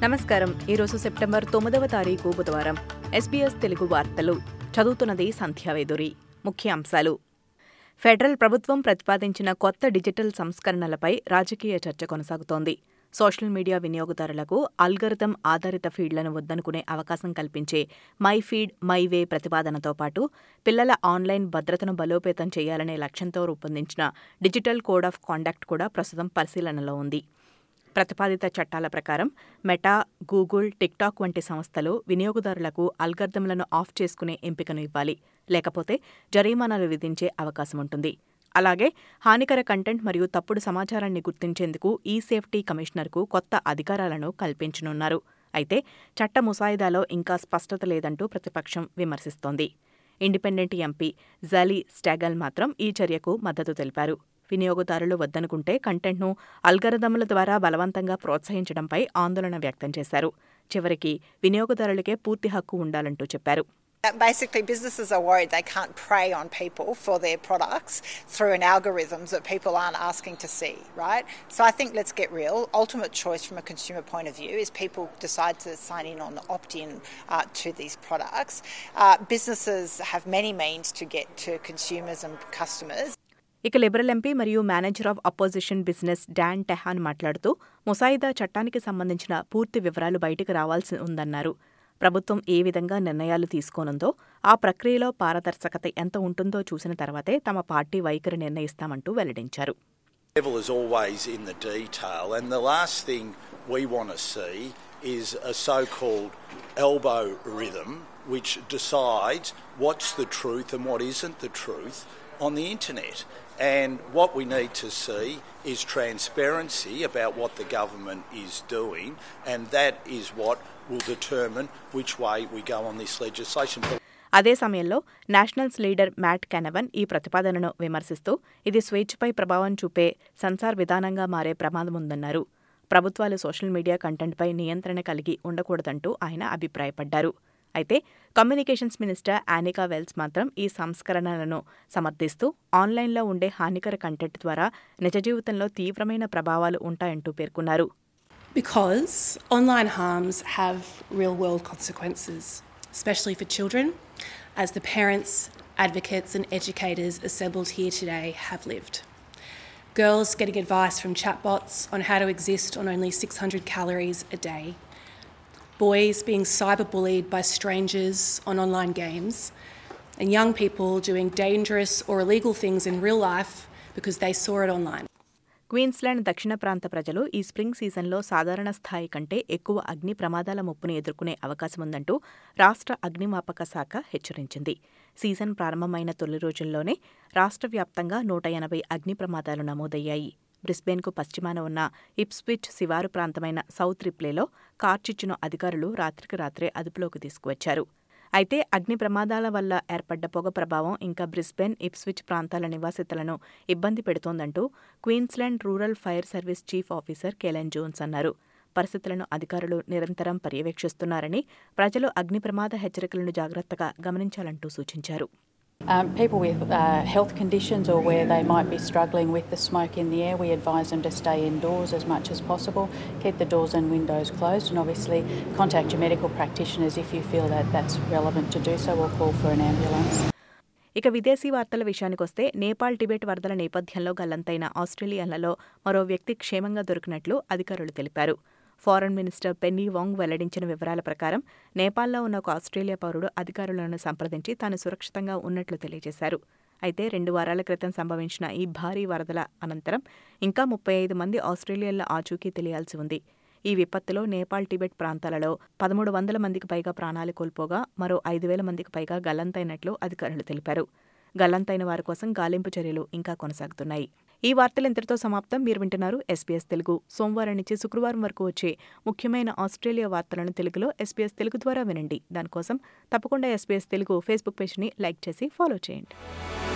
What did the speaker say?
నమస్కారం ఈరోజు సెప్టెంబర్ తొమ్మిదవ తారీఖు బుధవారం ఎస్బీఎస్ తెలుగు వార్తలు చదువుతున్నది సంధ్యావేదురి ముఖ్య అంశాలు ఫెడరల్ ప్రభుత్వం ప్రతిపాదించిన కొత్త డిజిటల్ సంస్కరణలపై రాజకీయ చర్చ కొనసాగుతోంది సోషల్ మీడియా వినియోగదారులకు అల్గరిథం ఆధారిత ఫీడ్లను వద్దనుకునే అవకాశం కల్పించే మై ఫీడ్ మై వే ప్రతిపాదనతో పాటు పిల్లల ఆన్లైన్ భద్రతను బలోపేతం చేయాలనే లక్ష్యంతో రూపొందించిన డిజిటల్ కోడ్ ఆఫ్ కాండక్ట్ కూడా ప్రస్తుతం పరిశీలనలో ఉంది ప్రతిపాదిత చట్టాల ప్రకారం మెటా గూగుల్ టిక్టాక్ వంటి సంస్థలు వినియోగదారులకు అల్గర్థంలను ఆఫ్ చేసుకునే ఎంపికను ఇవ్వాలి లేకపోతే జరిమానాలు విధించే అవకాశం ఉంటుంది అలాగే హానికర కంటెంట్ మరియు తప్పుడు సమాచారాన్ని గుర్తించేందుకు ఈ సేఫ్టీ కమిషనర్కు కొత్త అధికారాలను కల్పించనున్నారు అయితే చట్ట ముసాయిదాలో ఇంకా స్పష్టత లేదంటూ ప్రతిపక్షం విమర్శిస్తోంది ఇండిపెండెంట్ ఎంపీ జాలీ స్టాగల్ మాత్రం ఈ చర్యకు మద్దతు తెలిపారు వినియోగదారులు వద్దనుకుంటే కంటెంట్ను అల్గరథముల ద్వారా బలవంతంగా ప్రోత్సహించడంపై ఆందోళన వ్యక్తం చేశారు చివరికి వినియోగదారులకే పూర్తి హక్కు ఉండాలంటూ చెప్పారు Basically, businesses are worried they can't prey on people for their products through an algorithms that people aren't asking to see, right? So I think let's get real. Ultimate choice from a consumer point of view is people decide to sign in on the opt-in uh, to these products. Uh, businesses have many means to get to consumers and customers. ఇక liberal MP మరియు manager of opposition business Dan Tehan మాట్లాడుతూ ముసాయిదా చట్టానికి సంబంధించిన పూర్తి వివరాలు బయటకు రావాల్సి ఉందన్నారు ప్రభుత్వం ఏ విధంగా నిర్ణయాలు తీసుకోనుందో ఆ ప్రక్రియలో పారదర్శకత ఎంత ఉంటుందో చూసిన తర్వాతే తమ పార్టీ వైఖరి నిర్ణయిస్తామంటూ వెల్లడించారు devil is always in the detail, and the last thing we want to see is a so called elbow rhythm which decides what's the truth and what isn't the truth on the internet. And what we need to see is transparency about what the government is doing, and that is what will determine which way we go on this legislation. అదే సమయంలో nationals leader mat కెనవన్ ఈ ప్రతిపాదనను విమర్శిస్తూ ఇది స్వేచ్ఛపై ప్రభావం చూపే censor విధానంగా మారే ప్రమాదం ఉందన్నారు ప్రభుత్వాలు సోషల్ మీడియా కంటెంట్పై నియంత్రణ కలిగి ఉండకూడదంటూ ఆయన అభిప్రాయపడ్డారు అయితే కమ్యూనికేషన్స్ మినిస్టర్ ఆనికా వెల్స్ మాత్రం ఈ సంస్కరణలను సమర్థిస్తూ ఆన్లైన్లో ఉండే హానికర కంటెంట్ ద్వారా నిజ జీవితంలో తీవ్రమైన ప్రభావాలు ఉంటాయంటూ పేర్కొన్నారు Because online harms have real world consequences, especially for children, as the parents, advocates, and educators assembled here today have lived. Girls getting advice from chatbots on how to exist on only 600 calories a day. Boys being cyberbullied by strangers on online games. And young people doing dangerous or illegal things in real life because they saw it online. Queensland దక్షిణ ప్రాంత ప్రజలు ఈ spring సీజన్లో సాధారణ స్థాయి కంటే ఎక్కువ అగ్ని ప్రమాదాల ముప్పును ఎదుర్కొనే అవకాశం ఉందంటూ రాష్ట్ర అగ్నిమాపక శాఖ హెచ్చరించింది సీజన్ ప్రారంభమైన తొలి రోజుల్లోనే రాష్ట్ర వ్యాప్తంగా నూట ఎనభై అగ్ని ప్రమాదాలు నమోదయ్యాయి బ్రిస్బేన్కు పశ్చిమాన ఉన్న ఇప్స్విచ్ శివారు ప్రాంతమైన సౌత్ రిప్లేలో కార్చిచ్చును అధికారులు రాత్రికి రాత్రే అదుపులోకి తీసుకువచ్చారు అయితే అగ్ని ప్రమాదాల వల్ల ఏర్పడ్డ పొగ ప్రభావం ఇంకా బ్రిస్బెన్ ఇప్స్విచ్ ప్రాంతాల నివాసితులను ఇబ్బంది పెడుతోందంటూ Queensland rural fire service chief officer Kellen Jones అన్నారు పరిస్థితులను అధికారులు నిరంతరం పర్యవేక్షిస్తున్నారని ప్రజలు అగ్ని ప్రమాద హెచ్చరికలను జాగ్రత్తగా గమనించాలంటూ సూచించారు Um, people with uh, health conditions or where they might be struggling with the smoke in the air, we advise them to stay indoors as much as possible, keep the doors and windows closed, and obviously contact your medical practitioners if you feel that that's relevant to do so or call for an ambulance. ఇక విదేశీ వార్తల విషయానికొస్తే Nepal Tibet వరదల నేపథ్యంలో గల్లంతైన ఆస్ట్రేలియన్లలో మరో వ్యక్తి క్షేమంగా దొరికినట్లు అధికారులు తెలిపారు ఫారెన్ మినిస్టర్ పెన్నీ వాంగ్ వెల్లడించిన వివరాల ప్రకారం నేపాల్లో ఉన్న ఒక ఆస్ట్రేలియా పౌరుడు అధికారులను సంప్రదించి తాను సురక్షితంగా ఉన్నట్లు తెలియజేశారు అయితే రెండు వారాల క్రితం సంభవించిన ఈ భారీ వరదల అనంతరం ఇంకా ముప్పై ఐదు మంది ఆస్ట్రేలియన్ల ఆచూకీ తెలియాల్సి ఉంది ఈ విపత్తులో నేపాల్ టిబెట్ ప్రాంతాలలో పదమూడు వందల మందికి పైగా ప్రాణాలు కోల్పోగా మరో ఐదు వేల మందికి పైగా గల్లంతైనట్లు అధికారులు తెలిపారు గల్లంతైన వారి కోసం గాలింపు చర్యలు ఇంకా కొనసాగుతున్నాయి ఈ వార్తలు ఇంతటితో సమాప్తం మీరు వింటున్నారు ఎస్బీఎస్ తెలుగు సోమవారం నుంచి శుక్రవారం వరకు వచ్చే ముఖ్యమైన ఆస్ట్రేలియా వార్తలను తెలుగులో ఎస్బీఎస్ తెలుగు ద్వారా వినండి దానికోసం తప్పకుండా ఎస్బీఎస్ తెలుగు ఫేస్బుక్ పేజ్ని లైక్ చేసి ఫాలో చేయండి